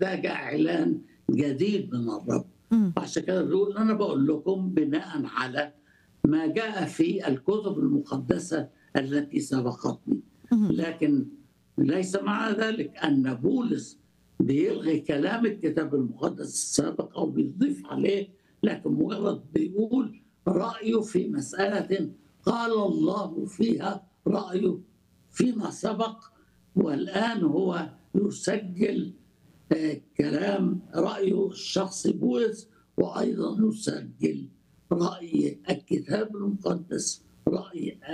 محتاجه اعلان جديد من الرب إمم. عشان كده بيقول انا بقول لكم بناء على ما جاء في الكتب المقدسه التي سبقتني اهم. لكن ليس مع ذلك ان بولس بيلغي كلام الكتاب المقدس السابق او بيضيف عليه لكن مجرد بيقول رايه في مساله قال الله فيها رايه فيما سبق والان هو يسجل آه، كلام رايه الشخصي بولس وايضا يسجل راي الكتاب المقدس راي